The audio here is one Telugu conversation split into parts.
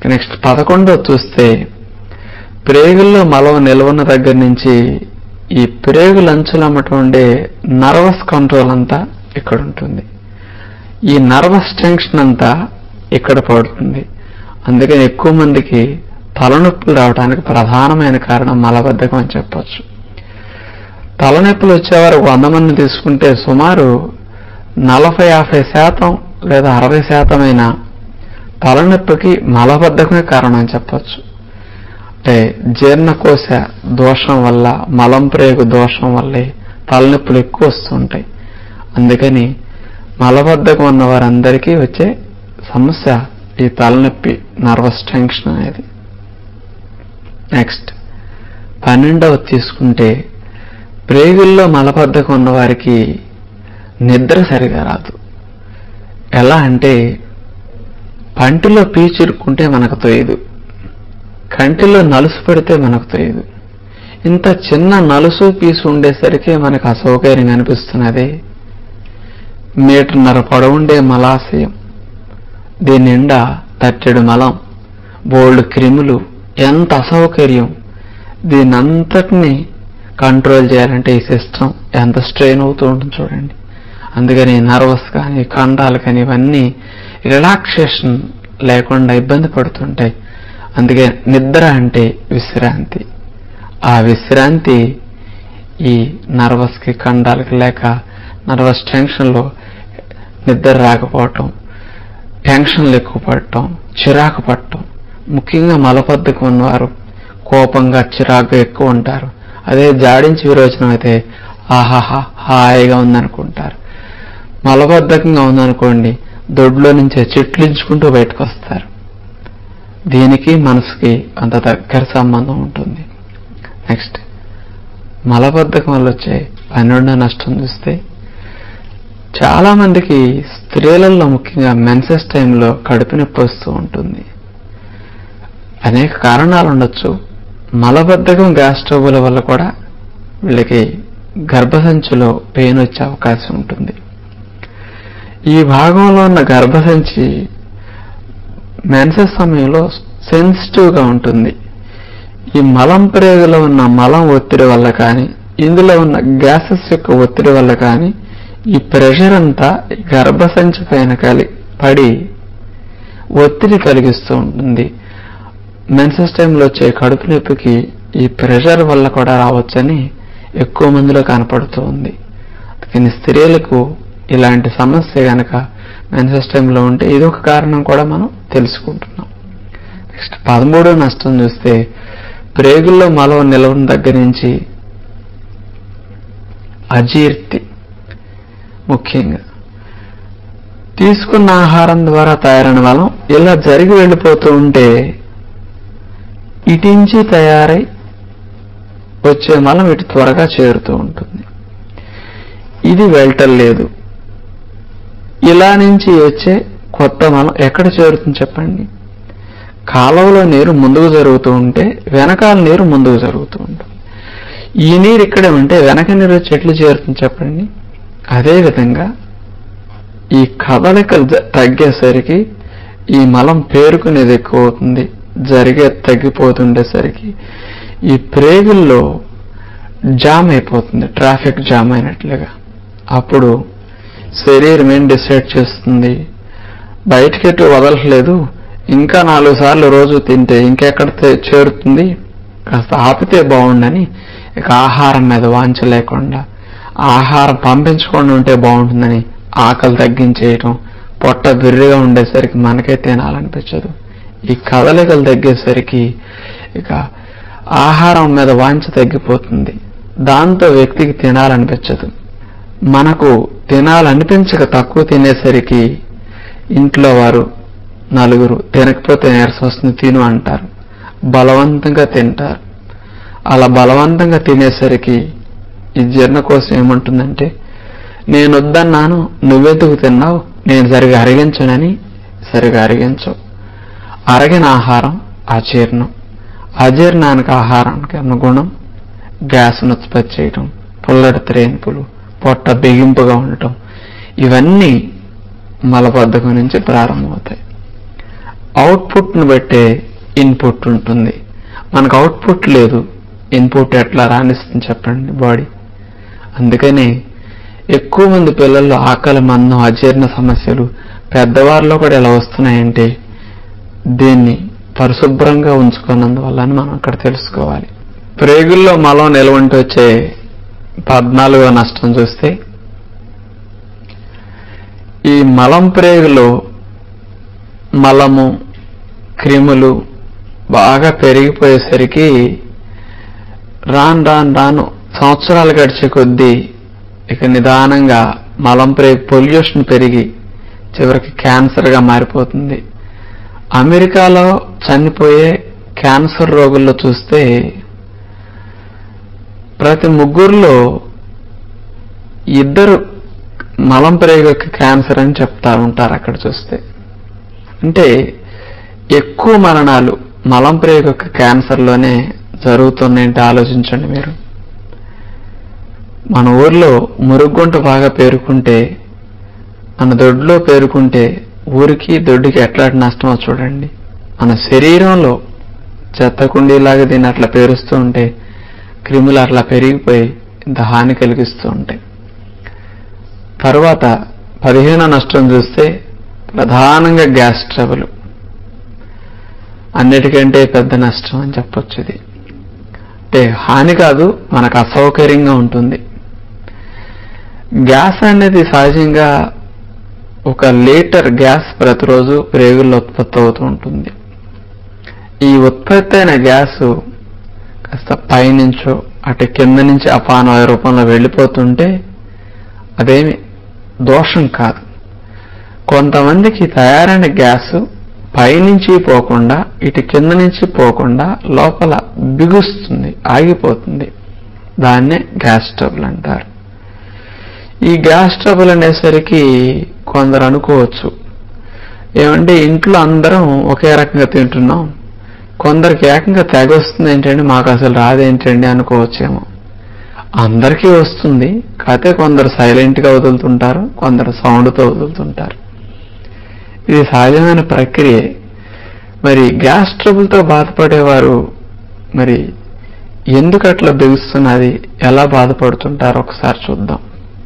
నెక్స్ట్ పదకొండో చూస్తే ప్రేగుల్లో మలం నిల్వన్న దగ్గర నుంచి ఈ ప్రేగుల అంచులమ్మట ఉండే నర్వస్ కంట్రోల్ అంతా ఇక్కడ ఉంటుంది ఈ నర్వస్ టెన్షన్ అంతా ఇక్కడ పడుతుంది అందుకని ఎక్కువ మందికి తలనొప్పులు రావడానికి ప్రధానమైన కారణం మలబద్ధకం అని చెప్పొచ్చు తలనొప్పులు వచ్చేవారు వంద మంది తీసుకుంటే సుమారు నలభై యాభై శాతం లేదా అరవై శాతమైన తలనొప్పికి మలబద్ధకమే కారణం అని చెప్పొచ్చు అంటే జీర్ణకోశ దోషం వల్ల మలం ప్రేగు దోషం వల్లే తలనొప్పులు ఎక్కువ వస్తుంటాయి అందుకని మలబద్ధకం ఉన్న వారందరికీ వచ్చే సమస్య ఈ తలనొప్పి నర్వస్ టెన్షన్ అనేది నెక్స్ట్ పన్నెండవ తీసుకుంటే ప్రేగుల్లో మలబద్ధకం ఉన్న వారికి నిద్ర సరిగా రాదు ఎలా అంటే పంటిలో పీచిరుక్కుంటే మనకు తోయదు కంటిలో నలుసు పెడితే మనకు తోయదు ఇంత చిన్న నలుసు పీసు ఉండేసరికి మనకు అసౌకర్యం అనిపిస్తున్నది మీటర్న్నర పొడవుండే మలాశయం దీని నిండా తట్టెడు మలం బోల్డ్ క్రిములు ఎంత అసౌకర్యం దీనంతటిని కంట్రోల్ చేయాలంటే ఈ సిస్టమ్ ఎంత స్ట్రెయిన్ అవుతూ ఉంటుంది చూడండి అందుకని నర్వస్ కానీ కండాలు కానీ ఇవన్నీ రిలాక్సేషన్ లేకుండా ఇబ్బంది పడుతుంటాయి అందుకే నిద్ర అంటే విశ్రాంతి ఆ విశ్రాంతి ఈ నర్వస్కి కండాలకి లేక నర్వస్ టెన్షన్లో నిద్ర రాకపోవటం టెన్షన్లు ఎక్కువ పడటం చిరాకు పడటం ముఖ్యంగా మలబద్ధకం ఉన్నవారు కోపంగా చిరాకు ఎక్కువ ఉంటారు అదే జాడించి విరోచనం అయితే ఆహాహా హాయిగా ఉందనుకుంటారు మలబద్ధకంగా ఉందనుకోండి దొడ్లో నుంచే చిట్లించుకుంటూ బయటకు వస్తారు దీనికి మనసుకి అంత దగ్గర సంబంధం ఉంటుంది నెక్స్ట్ మలబద్ధకం వల్ల వచ్చే పన్నెండో నష్టం చూస్తే చాలా మందికి స్త్రీలలో ముఖ్యంగా మెన్సెస్ టైంలో కడుపు నొప్పి వస్తూ ఉంటుంది అనేక కారణాలు ఉండొచ్చు మలబద్ధకం గ్యాస్ ట్రబుల్ వల్ల కూడా వీళ్ళకి గర్భసంచిలో పెయిన్ వచ్చే అవకాశం ఉంటుంది ఈ భాగంలో ఉన్న గర్భసంచి మెన్సెస్ సమయంలో సెన్సిటివ్గా ఉంటుంది ఈ మలం ప్రేగులో ఉన్న మలం ఒత్తిడి వల్ల కానీ ఇందులో ఉన్న గ్యాసెస్ యొక్క ఒత్తిడి వల్ల కానీ ఈ ప్రెషర్ అంతా ఈ గర్భసంచి పైన కలి పడి ఒత్తిడి కలిగిస్తూ ఉంటుంది మెన్సెస్ టైంలో వచ్చే కడుపు నొప్పికి ఈ ప్రెషర్ వల్ల కూడా రావచ్చని ఎక్కువ మందిలో కనపడుతూ ఉంది కానీ స్త్రీలకు ఇలాంటి సమస్య గనక మెన్సెస్ టైంలో ఉంటే ఇది ఒక కారణం కూడా మనం తెలుసుకుంటున్నాం నెక్స్ట్ పదమూడో నష్టం చూస్తే ప్రేగుల్లో మలం నిలవన దగ్గర నుంచి అజీర్తి ముఖ్యంగా తీసుకున్న ఆహారం ద్వారా తయారైన మలం ఇలా జరిగి వెళ్ళిపోతూ ఉంటే ఇటించి తయారై వచ్చే మలం ఇటు త్వరగా చేరుతూ ఉంటుంది ఇది వెళ్ళటలేదు ఇలా నుంచి వచ్చే కొత్త మలం ఎక్కడ చేరుతుంది చెప్పండి కాలువలో నీరు ముందుకు జరుగుతూ ఉంటే వెనకాల నీరు ముందుకు జరుగుతూ ఉంటుంది ఈ నీరు ఇక్కడే ఉంటే వెనక నీరు చెట్లు చేరుతుంది చెప్పండి అదేవిధంగా ఈ కదలికలు జ- తగ్గేసరికి ఈ మలం పేరుకునేది ఎక్కువ అవుతుంది జరిగే తగ్గిపోతుండేసరికి ఈ ప్రేగుల్లో జామ్ అయిపోతుంది ట్రాఫిక్ జామ్ అయినట్లుగా అప్పుడు శరీరం ఏం డిసైడ్ చేస్తుంది బయటికి ఎటు వదలట్లేదు ఇంకా నాలుగు సార్లు రోజు తింటే ఇంకెక్కడ తే- చేరుతుంది కాస్త ఆపితే బాగుండని ఇక ఆహారం మీద వాంఛ లేకుండా ఆహారం పంపించకుండా ఉంటే బాగుంటుందని ఆకలి తగ్గించేయటం పొట్ట బిర్రిగా ఉండేసరికి మనకే తినాలనిపించదు ఈ కదలికలు తగ్గేసరికి ఇక ఆహారం మీద వాంఛ తగ్గిపోతుంది దాంతో వ్యక్తికి తినాలనిపించదు మనకు తినాలనిపించక తక్కువ తినేసరికి ఇంట్లో వారు నలుగురు తినకపోతే నీరసం వస్తుంది తిను అంటారు బలవంతంగా తింటారు అలా బలవంతంగా తినేసరికి ఈ జీర్ణకోశం ఏమంటుందంటే నేను వద్దన్నాను నువ్వెందుకు తిన్నావు నేను సరిగా అరిగించనని సరిగా అరిగించవు అరగిన ఆహారం అజీర్ణం అజీర్ణానికి ఆహారానికి అనుగుణం గ్యాస్ను ఉత్పత్తి చేయటం పుల్లటి త్రేన్పులు పొట్ట బిగింపుగా ఉండటం ఇవన్నీ మలబద్ధకం నుంచి ప్రారంభమవుతాయి అవుట్పుట్ను బట్టే ఇన్పుట్ ఉంటుంది మనకు అవుట్పుట్ లేదు ఇన్పుట్ ఎట్లా రాణిస్తుంది చెప్పండి బాడీ అందుకని ఎక్కువ మంది పిల్లల్లో ఆకలి మందం అజీర్ణ సమస్యలు పెద్దవారిలో కూడా ఎలా వస్తున్నాయంటే దీన్ని పరిశుభ్రంగా ఉంచుకున్నందువల్ల అని మనం అక్కడ తెలుసుకోవాలి ప్రేగుల్లో మలం నిలవంటి వచ్చే పద్నాలుగో నష్టం చూస్తే ఈ మలం ప్రేగులో మలము క్రిములు బాగా పెరిగిపోయేసరికి రాను రాను రాను సంవత్సరాలు గడిచే కొద్దీ ఇక నిదానంగా మలం ప్రేగు పొల్యూషన్ పెరిగి చివరికి క్యాన్సర్గా మారిపోతుంది అమెరికాలో చనిపోయే క్యాన్సర్ రోగుల్లో చూస్తే ప్రతి ముగ్గురులో ఇద్దరు మలం ప్రేగు క్యాన్సర్ అని చెప్తా ఉంటారు అక్కడ చూస్తే అంటే ఎక్కువ మరణాలు మలం ప్రేగు క్యాన్సర్లోనే జరుగుతున్నాయంటే ఆలోచించండి మీరు మన ఊర్లో మురుగుంట బాగా పేరుకుంటే మన దొడ్లో పేరుకుంటే ఊరికి దొడ్డికి ఎట్లాంటి నష్టమో చూడండి మన శరీరంలో చెత్త కుండీలాగా దీన్ని అట్లా పేరుస్తూ ఉంటే క్రిములు అట్లా పెరిగిపోయి ఇంత హాని కలిగిస్తూ ఉంటాయి తర్వాత పదిహేనో నష్టం చూస్తే ప్రధానంగా గ్యాస్ ట్రబుల్ అన్నిటికంటే పెద్ద నష్టం అని చెప్పొచ్చు ఇది అంటే హాని కాదు మనకు అసౌకర్యంగా ఉంటుంది గ్యాస్ అనేది సహజంగా ఒక లీటర్ గ్యాస్ ప్రతిరోజు ప్రేగుల్లో ఉత్పత్తి అవుతూ ఉంటుంది ఈ ఉత్పత్తి అయిన గ్యాస్ కాస్త పైనుంచో అటు కింద నుంచి అపానవాయు రూపంలో వెళ్ళిపోతుంటే అదేమి దోషం కాదు కొంతమందికి తయారైన గ్యాస్ పైనుంచి పోకుండా ఇటు కింద నుంచి పోకుండా లోపల బిగుస్తుంది ఆగిపోతుంది దాన్నే గ్యాస్ ట్రబుల్ అంటారు ఈ గ్యాస్ ట్రబుల్ అనేసరికి కొందరు అనుకోవచ్చు ఏమంటే ఇంట్లో అందరం ఒకే రకంగా తింటున్నాం కొందరికి ఏకంగా తెగ వస్తుంది ఏంటండి మాకు అసలు రాదేంటండి అనుకోవచ్చేమో అందరికీ వస్తుంది కాకపోతే కొందరు సైలెంట్గా వదులుతుంటారు కొందరు సౌండ్తో వదులుతుంటారు ఇది సహజమైన ప్రక్రియ మరి గ్యాస్ ట్రబుల్తో బాధపడేవారు మరి ఎందుకు అట్లా బిగుస్తున్నది ఎలా బాధపడుతుంటారో ఒకసారి చూద్దాం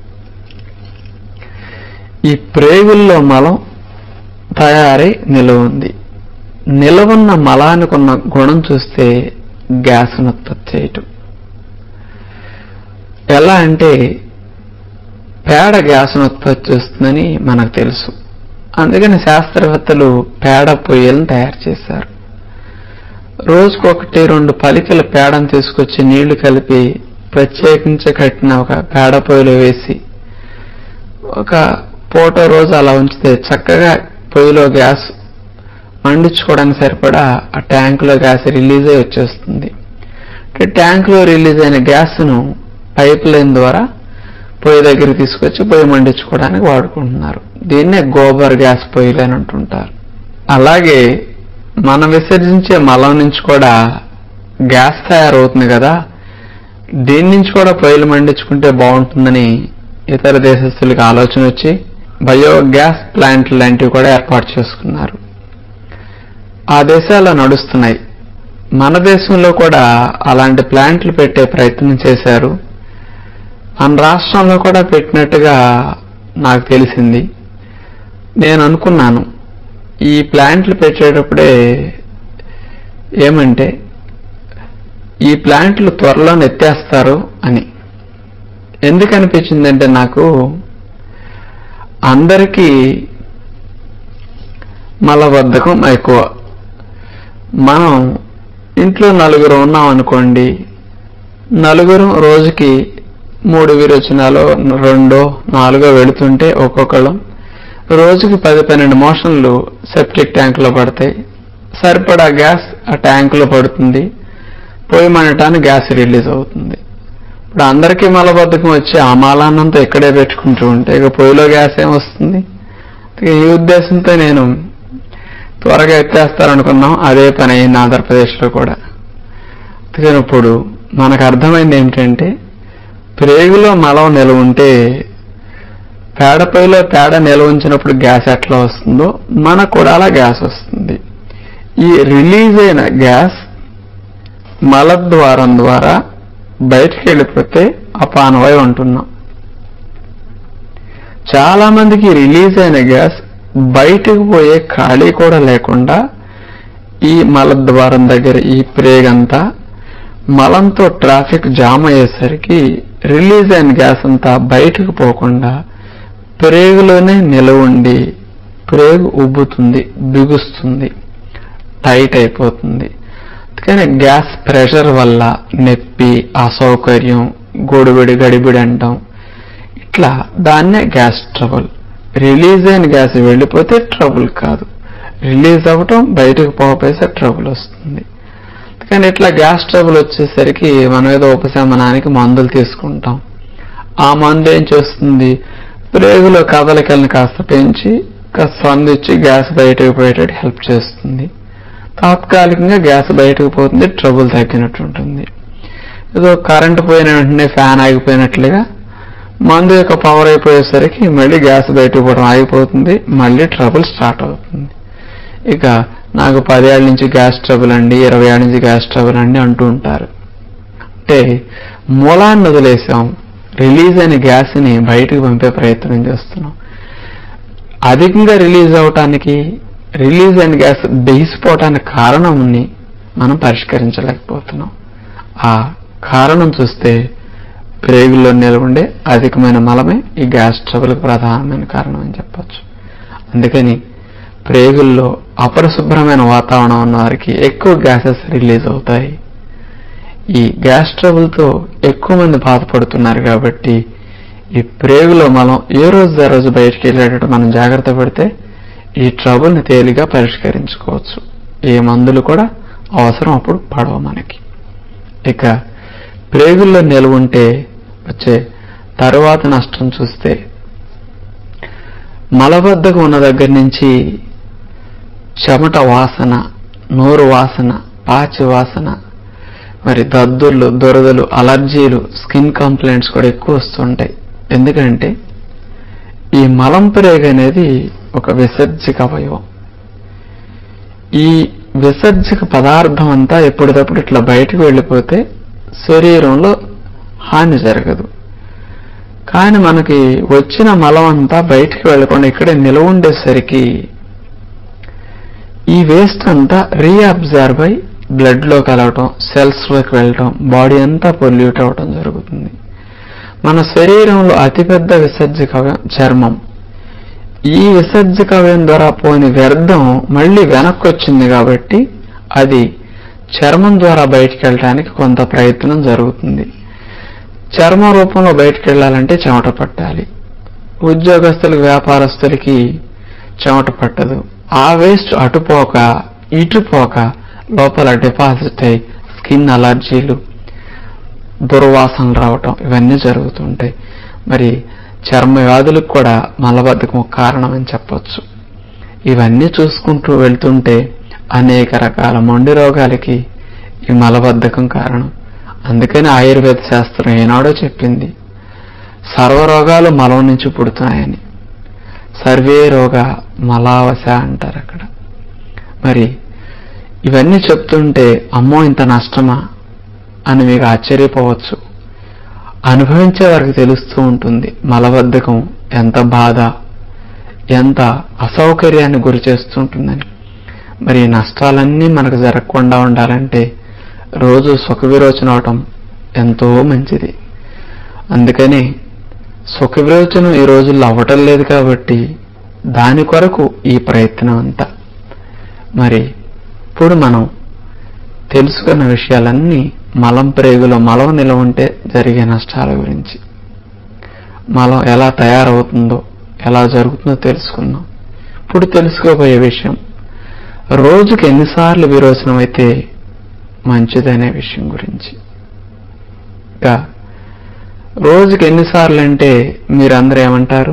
ఈ ప్రేగుల్లో మలం తయారై నిలవ ఉంది నిలవున్న మలానికి ఉన్న గుణం చూస్తే గ్యాస్ను ఉత్పత్తి చేయటం ఎలా అంటే పేడ గ్యాస్ను ఉత్పత్తి చేస్తుందని మనకు తెలుసు అందుకని శాస్త్రవేత్తలు పేడ పొయ్యలను తయారు చేశారు రోజుకు ఒకటి రెండు పలికల పేడను తీసుకొచ్చి నీళ్లు కలిపి ప్రత్యేకించి కట్టిన ఒక పేడ పొయ్యిలో వేసి ఒక పూట రోజు అలా ఉంచితే చక్కగా పొయ్యిలో గ్యాస్ మండించుకోవడానికి సరిపడా ఆ ట్యాంకులో గ్యాస్ రిలీజ్ అయి వచ్చేస్తుంది అంటే ట్యాంకులో రిలీజ్ అయిన గ్యాస్ను పైప్ లైన్ ద్వారా పొయ్యి దగ్గర తీసుకొచ్చి పొయ్యి మండించుకోవడానికి వాడుకుంటున్నారు దీన్నే గోబర్ గ్యాస్ పొయ్యిలు అని అంటుంటారు అలాగే మనం విసర్జించే మలం నుంచి కూడా గ్యాస్ తయారవుతుంది కదా దీని నుంచి కూడా పొయ్యిలు మండించుకుంటే బాగుంటుందని ఇతర దేశస్తులకు ఆలోచన వచ్చి బయోగ్యాస్ ప్లాంట్ లాంటివి కూడా ఏర్పాటు చేసుకున్నారు ఆ దేశాల్లో నడుస్తున్నాయి మన దేశంలో కూడా అలాంటి ప్లాంట్లు పెట్టే ప్రయత్నం చేశారు మన రాష్ట్రంలో కూడా పెట్టినట్టుగా నాకు తెలిసింది నేను అనుకున్నాను ఈ ప్లాంట్లు పెట్టేటప్పుడే ఏమంటే ఈ ప్లాంట్లు త్వరలో ఎత్తేస్తారు అని ఎందుకు అనిపించిందంటే నాకు అందరికీ మలబద్ధకం ఎక్కువ మనం ఇంట్లో నలుగురు ఉన్నాం అనుకోండి నలుగురు రోజుకి మూడు విరోచనాలు రెండో నాలుగో వెళుతుంటే ఒక్కొక్కళ్ళం రోజుకి పది పన్నెండు మోషన్లు సెప్టిక్ ట్యాంకులో పడతాయి సరిపడా గ్యాస్ ఆ ట్యాంకులో పడుతుంది పొయ్యి మండటానికి గ్యాస్ రిలీజ్ అవుతుంది ఇప్పుడు అందరికీ మలబద్ధకం వచ్చి ఆ మాలాన్నంతా ఇక్కడే పెట్టుకుంటూ ఉంటే ఇక పొయ్యిలో గ్యాస్ ఏం వస్తుంది ఇక ఈ ఉద్దేశంతో నేను త్వరగా ఎత్తేస్తారనుకున్నాం అదే పని అయింది ఆంధ్రప్రదేశ్లో కూడా అందుకని ఇప్పుడు మనకు అర్థమైంది ఏంటంటే ప్రేగులో మలం నిలవ ఉంటే పేడపైలో పేడ నిల్వ ఉంచినప్పుడు గ్యాస్ ఎట్లా వస్తుందో మనకు కూడా అలా గ్యాస్ వస్తుంది ఈ రిలీజ్ అయిన గ్యాస్ మలద్వారం ద్వారా బయటికి వెళ్ళిపోతే అపానవాయు అంటున్నాం చాలా మందికి రిలీజ్ అయిన గ్యాస్ బయటకు పోయే ఖాళీ కూడా లేకుండా ఈ మలద్వారం దగ్గర ఈ ప్రేగంతా మలంతో ట్రాఫిక్ జామ్ అయ్యేసరికి రిలీజ్ అయిన గ్యాస్ అంతా బయటకు పోకుండా ప్రేగులోనే నిలవండి ప్రేగు ఉబ్బుతుంది బిగుస్తుంది టైట్ అయిపోతుంది కానీ గ్యాస్ ప్రెషర్ వల్ల నొప్పి అసౌకర్యం గొడిబిడి గడిబిడి అంటాం ఇట్లా దాన్నే గ్యాస్ ట్రబుల్ రిలీజ్ అయిన గ్యాస్ వెళ్ళిపోతే ట్రబుల్ కాదు రిలీజ్ అవ్వటం బయటకు పోపేసే ట్రబుల్ వస్తుంది కానీ ఇట్లా గ్యాస్ ట్రబుల్ వచ్చేసరికి మనం ఏదో ఉపశమనానికి మందులు తీసుకుంటాం ఆ మందు ఏం చేస్తుంది ప్రేగులో కదలికలను కాస్త పెంచి కాస్త సందిచ్చి గ్యాస్ బయటకు పోయేటట్టు హెల్ప్ చేస్తుంది తాత్కాలికంగా గ్యాస్ బయటకు పోతుంది ట్రబుల్ తగ్గినట్టు ఉంటుంది ఏదో కరెంటు పోయిన వెంటనే ఫ్యాన్ ఆగిపోయినట్లుగా మందు యొక్క పవర్ అయిపోయేసరికి మళ్ళీ గ్యాస్ బయటకు పోవడం ఆగిపోతుంది మళ్ళీ ట్రబుల్ స్టార్ట్ అవుతుంది ఇక నాకు పదేళ్ళ నుంచి గ్యాస్ ట్రబుల్ అండి ఇరవై ఏళ్ళ నుంచి గ్యాస్ ట్రబుల్ అండి అంటూ ఉంటారు అంటే మూలాన్ని వదిలేసాం రిలీజ్ అయిన గ్యాస్ని బయటకు పంపే ప్రయత్నం చేస్తున్నాం అధికంగా రిలీజ్ అవటానికి రిలీజ్ అయిన గ్యాస్ బిగిసిపోవటానికి కారణంని మనం పరిష్కరించలేకపోతున్నాం ఆ కారణం చూస్తే ప్రేగుల్లో నిలవండే అధికమైన మలమే ఈ గ్యాస్ ట్రబుల్కి ప్రధానమైన కారణం అని చెప్పొచ్చు అందుకని ప్రేగుల్లో అపరిశుభ్రమైన వాతావరణం ఉన్న వారికి ఎక్కువ గ్యాసెస్ రిలీజ్ అవుతాయి ఈ గ్యాస్ ట్రబుల్తో ఎక్కువ మంది బాధపడుతున్నారు కాబట్టి ఈ ప్రేగులో మనం ఏ రోజు ఆ రోజు బయటికి వెళ్ళేటట్టు మనం జాగ్రత్త పడితే ఈ ట్రబుల్ని తేలిగా పరిష్కరించుకోవచ్చు ఏ మందులు కూడా అవసరం అప్పుడు పడవు మనకి ఇక ప్రేగుల్లో నిల్వ ఉంటే వచ్చే తరువాత నష్టం చూస్తే మలబద్ధకం ఉన్న దగ్గర నుంచి చెమట వాసన నోరు వాసన పాచి వాసన మరి దద్దుర్లు దురదలు అలర్జీలు స్కిన్ కంప్లైంట్స్ కూడా ఎక్కువ వస్తుంటాయి ఎందుకంటే ఈ మలం ప్రేగ అనేది ఒక విసర్జక అవయవం ఈ విసర్జక పదార్థం అంతా ఎప్పటికప్పుడు ఇట్లా బయటకు వెళ్ళిపోతే శరీరంలో హాని జరగదు కానీ మనకి వచ్చిన మలం అంతా బయటికి వెళ్ళకుండా ఇక్కడే నిలవ ఉండేసరికి ఈ వేస్ట్ అంతా రీఅబ్జర్వ్ అయి బ్లడ్ లో కలవటం సెల్స్ లోకి వెళ్ళటం బాడీ అంతా పొల్యూట్ అవటం జరుగుతుంది మన శరీరంలో అతిపెద్ద విసర్జక అవయవం చర్మం ఈ విసర్జక అవయవం ద్వారా పోయిన వ్యర్థం మళ్ళీ వెనక్కి వచ్చింది కాబట్టి అది చర్మం ద్వారా బయటికి వెళ్ళడానికి కొంత ప్రయత్నం జరుగుతుంది చర్మ రూపంలో బయటికి వెళ్ళాలంటే చెమట పట్టాలి ఉద్యోగస్తులకి వ్యాపారస్తులకి చెమట పట్టదు ఆ వేస్ట్ అటుపోక ఇటుపోక లోపల డిపాజిట్ అయి స్కిన్ అలర్జీలు దుర్వాసనలు రావటం ఇవన్నీ జరుగుతుంటాయి మరి చర్మ వ్యాధులకు కూడా మలబద్ధకం ఒక కారణం అని చెప్పొచ్చు ఇవన్నీ చూసుకుంటూ వెళ్తుంటే అనేక రకాల మొండి రోగాలకి ఈ మలబద్ధకం కారణం అందుకని ఆయుర్వేద శాస్త్రం ఏనాడో చెప్పింది సర్వరోగాలు మలం నుంచి పుడుతున్నాయని సర్వే రోగ మలావశ అంటారు అక్కడ మరి ఇవన్నీ చెప్తుంటే అమ్మో ఇంత నష్టమా అని మీకు ఆశ్చర్యపోవచ్చు అనుభవించే వారికి తెలుస్తూ ఉంటుంది మలబద్ధకం ఎంత బాధ ఎంత అసౌకర్యాన్ని గురి చేస్తుంటుందని మరి ఈ నష్టాలన్నీ మనకు జరగకుండా ఉండాలంటే రోజు సుఖ విరోచన అవటం ఎంతో మంచిది అందుకని సుఖ విరోచనం ఈ రోజుల్లో అవ్వటం లేదు కాబట్టి దాని కొరకు ఈ ప్రయత్నం అంతా మరి ఇప్పుడు మనం తెలుసుకున్న విషయాలన్నీ మలం ప్రేగులో మలం నిలవ ఉంటే జరిగే నష్టాల గురించి మలం ఎలా తయారవుతుందో ఎలా జరుగుతుందో తెలుసుకున్నాం ఇప్పుడు తెలుసుకోబోయే విషయం రోజుకి ఎన్నిసార్లు విరోచనం అయితే మంచిదనే విషయం గురించి ఇంకా రోజుకి ఎన్నిసార్లు అంటే మీరందరూ ఏమంటారు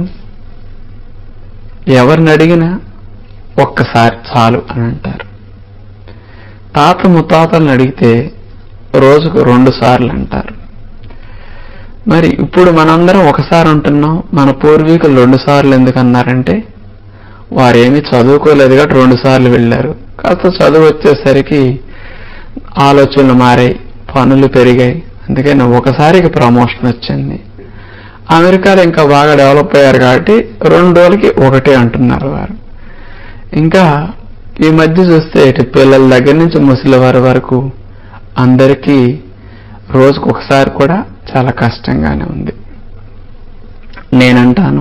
ఎవరిని అడిగినా ఒక్కసారి చాలు అని అంటారు తాత ముత్తాతలను అడిగితే రోజుకు రెండు సార్లు అంటారు మరి ఇప్పుడు మనందరం ఒకసారి అంటున్నాం మన పూర్వీకులు రెండు సార్లు ఎందుకు అన్నారంటే వారేమీ చదువుకోలేదు కాబట్టి రెండు సార్లు వెళ్ళారు కాస్త చదువు వచ్చేసరికి ఆలోచనలు మారాయి పనులు పెరిగాయి అందుకని ఒకసారికి ప్రమోషన్ వచ్చింది అమెరికాలో ఇంకా బాగా డెవలప్ అయ్యారు కాబట్టి రెండు రోజులకి ఒకటే అంటున్నారు వారు ఇంకా ఈ మధ్య చూస్తే ఇటు పిల్లల దగ్గర నుంచి ముసలి వారి వరకు అందరికీ రోజుకు ఒకసారి కూడా చాలా కష్టంగానే ఉంది నేనంటాను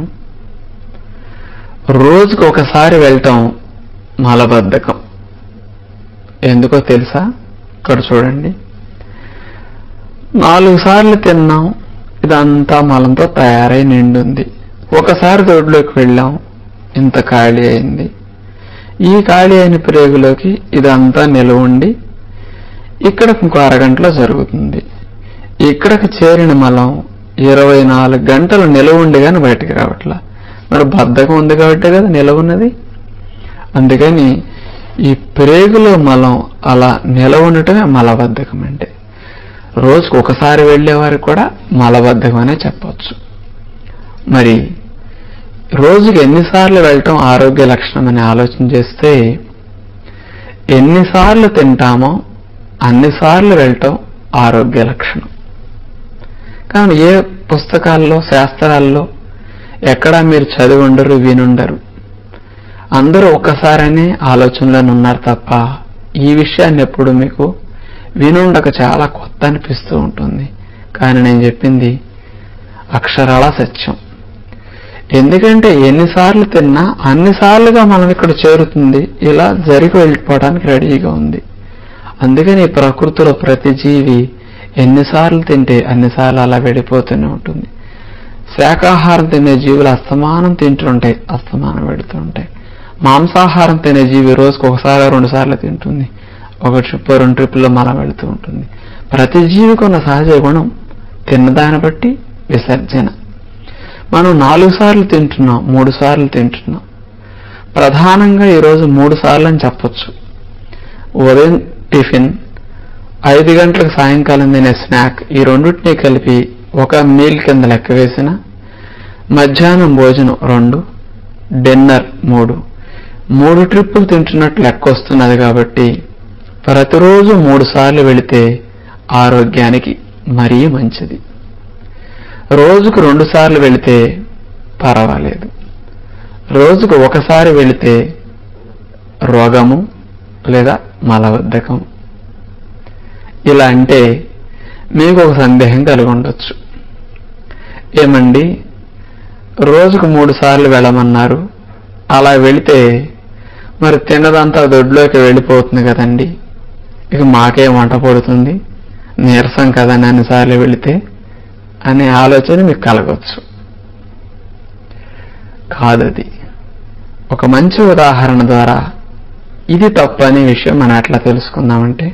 రోజుకు ఒకసారి వెళ్ళటం మలబద్ధకం ఎందుకో తెలుసా ఇక్కడ చూడండి నాలుగు సార్లు తిన్నాం ఇదంతా మలంతో తయారై నిండుంది ఒకసారి దొడ్లోకి వెళ్ళాం ఇంత ఖాళీ అయింది ఈ ఖాళీ అయిన ప్రేగులోకి ఇదంతా నిలవండి ఇక్కడ ఇంకో అరగంటలో జరుగుతుంది ఇక్కడికి చేరిన మలం ఇరవై నాలుగు గంటలు నిలవ ఉండి కానీ బయటికి రావట్లా మరి బద్ధకం ఉంది కాబట్టి కదా నిలవ ఉన్నది అందుకని ఈ ప్రేగులో మలం అలా నిలవ ఉండటమే మలబద్ధకం అంటే రోజుకు ఒకసారి వెళ్ళేవారికి కూడా మలబద్ధకం అనే చెప్పవచ్చు మరి రోజుకి ఎన్నిసార్లు వెళ్ళటం ఆరోగ్య లక్షణం అని ఆలోచన చేస్తే ఎన్నిసార్లు తింటామో అన్నిసార్లు వెళ్ళటం ఆరోగ్య లక్షణం కానీ ఏ పుస్తకాల్లో శాస్త్రాల్లో ఎక్కడా మీరు చదివి ఉండరు వినుండరు అందరూ ఒక్కసారనే ఆలోచనలోనే ఉన్నారు తప్ప ఈ విషయాన్ని ఎప్పుడు మీకు వినుండక చాలా కొత్త అనిపిస్తూ ఉంటుంది కానీ నేను చెప్పింది అక్షరాల సత్యం ఎందుకంటే ఎన్నిసార్లు తిన్నా అన్నిసార్లుగా మనం ఇక్కడ చేరుతుంది ఇలా జరిగి వెళ్ళిపోవడానికి రెడీగా ఉంది అందుకని ఈ ప్రకృతిలో ప్రతి జీవి ఎన్నిసార్లు తింటే అన్నిసార్లు అలా వెళ్ళిపోతూనే ఉంటుంది శాకాహారం తినే జీవులు అస్తమానం తింటుంటాయి అస్తమానం పెడుతుంటాయి మాంసాహారం తినే జీవి రోజుకు ఒకసారి రెండు సార్లు తింటుంది ఒక ట్రిప్ రెండు ట్రిప్పుల్లో మలం వెళుతూ ఉంటుంది ప్రతి జీవికి ఉన్న సహజ గుణం తిన్నదాన్ని బట్టి విసర్జన మనం నాలుగు సార్లు తింటున్నాం మూడు సార్లు తింటున్నాం ప్రధానంగా ఈరోజు మూడు సార్లు అని చెప్పొచ్చు ఉదయం టిఫిన్ ఐదు గంటలకు సాయంకాలం తినే స్నాక్ ఈ రెండింటినీ కలిపి ఒక మీల్ కింద లెక్క వేసిన మధ్యాహ్నం భోజనం రెండు డిన్నర్ మూడు మూడు ట్రిప్పులు తింటున్నట్టు లెక్క వస్తున్నది కాబట్టి ప్రతిరోజు మూడు సార్లు వెళితే ఆరోగ్యానికి మరీ మంచిది రోజుకు రెండు సార్లు వెళితే పర్వాలేదు రోజుకు ఒకసారి వెళితే రోగము లేదా మలబద్ధకం ఇలా అంటే మీకు ఒక సందేహం కలిగి ఉండొచ్చు ఏమండి రోజుకు మూడు సార్లు వెళ్ళమన్నారు అలా వెళితే మరి తిన్నదంతా దొడ్లోకి వెళ్ళిపోతుంది కదండి ఇక మాకే వంట పడుతుంది నీరసం కదని అన్నిసార్లు వెళితే అనే ఆలోచన మీకు కలగవచ్చు కాదది ఒక మంచి ఉదాహరణ ద్వారా ఇది తప్పు అనే విషయం మనం ఎట్లా తెలుసుకుందామంటే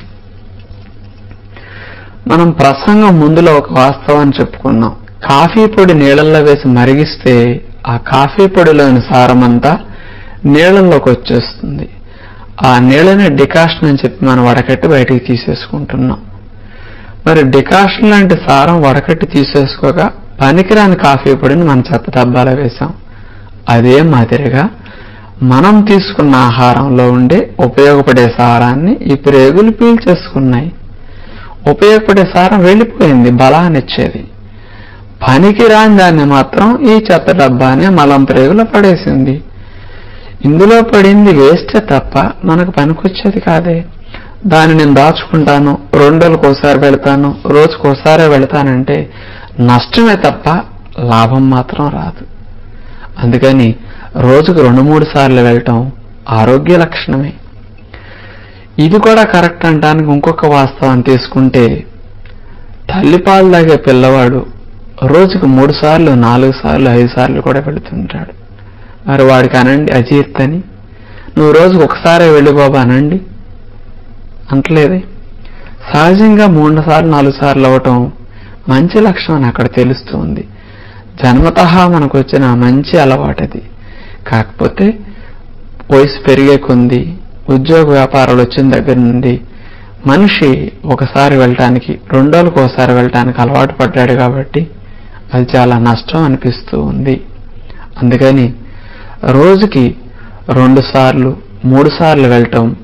మనం ప్రసంగం ముందులో ఒక వాస్తవాన్ని చెప్పుకున్నాం కాఫీ పొడి నీళ్ళల్లో వేసి మరిగిస్తే ఆ కాఫీ పొడిలోని సారమంతా నీళ్ళల్లోకి వచ్చేస్తుంది ఆ నీళ్ళని డికాషన్ అని చెప్పి మనం వడకట్టి బయటికి తీసేసుకుంటున్నాం మరి డికాషన్ లాంటి సారం వడకట్టి తీసేసుకోగా పనికిరాని కాఫీ పొడిని మన చెత్త డబ్బాలో వేశాం అదే మాదిరిగా మనం తీసుకున్న ఆహారంలో ఉండే ఉపయోగపడే సారాన్ని ఈ ప్రేగులు పీల్చేసుకున్నాయి ఉపయోగపడే సారం వెళ్ళిపోయింది బలాన్నిచ్చేది పనికిరాని దాన్ని మాత్రం ఈ చెత్త డబ్బానే మలం ప్రేగులో పడేసింది ఇందులో పడింది వేస్తే తప్ప మనకు పనికొచ్చేది కాదే దాన్ని నేను దాచుకుంటాను రెండు రోజులకు ఒకసారి వెళతాను రోజుకు ఒకసారి వెళతానంటే నష్టమే తప్ప లాభం మాత్రం రాదు అందుకని రోజుకు రెండు మూడు సార్లు వెళ్ళటం ఆరోగ్య లక్షణమే ఇది కూడా కరెక్ట్ అంటానికి ఇంకొక వాస్తవం తీసుకుంటే తల్లిపాలు తాగే పిల్లవాడు రోజుకు మూడు సార్లు నాలుగు సార్లు ఐదు సార్లు కూడా వెళుతుంటాడు మరి వాడికి అనండి అజీర్తని నువ్వు రోజుకు ఒకసారే వెళ్ళి బాబా అనండి అంటలేదే సహజంగా మూడు సార్లు నాలుగు సార్లు అవ్వటం మంచి లక్షణం అని అక్కడ తెలుస్తుంది జన్మతః మనకు వచ్చిన మంచి అలవాటది కాకపోతే వయసు పెరిగే కొంది ఉద్యోగ వ్యాపారాలు వచ్చిన దగ్గర నుండి మనిషి ఒకసారి వెళ్ళటానికి రెండు రోజులకు ఒకసారి వెళ్ళటానికి అలవాటు పడ్డాడు కాబట్టి అది చాలా నష్టం అనిపిస్తూ ఉంది అందుకని రోజుకి రెండు సార్లు మూడు సార్లు వెళ్ళటం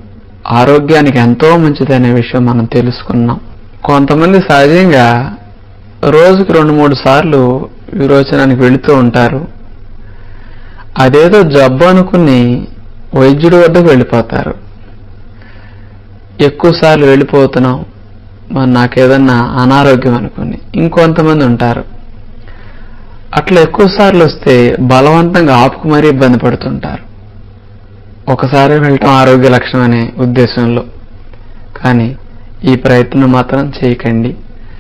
ఆరోగ్యానికి ఎంతో మంచిదనే విషయం మనం తెలుసుకున్నాం కొంతమంది సహజంగా రోజుకు రెండు మూడు సార్లు విరోచనానికి వెళుతూ ఉంటారు అదేదో జబ్బు అనుకుని వైద్యుడి వద్దకు వెళ్ళిపోతారు ఎక్కువ సార్లు వెళ్ళిపోతున్నాం మరి నాకేదన్నా అనారోగ్యం అనుకుని ఇంకొంతమంది ఉంటారు అట్లా ఎక్కువ సార్లు వస్తే బలవంతంగా ఆపుకు మరీ ఇబ్బంది పడుతుంటారు ఒకసారి వెళ్ళటం ఆరోగ్య లక్షణం అనే ఉద్దేశంలో కానీ ఈ ప్రయత్నం మాత్రం చేయకండి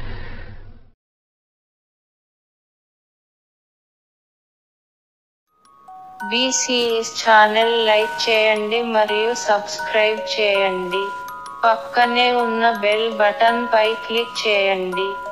బీసీఎస్ ఛానల్ లైక్ చేయండి మరియు సబ్స్క్రైబ్ చేయండి పక్కనే ఉన్న బెల్ బటన్ పై క్లిక్ చేయండి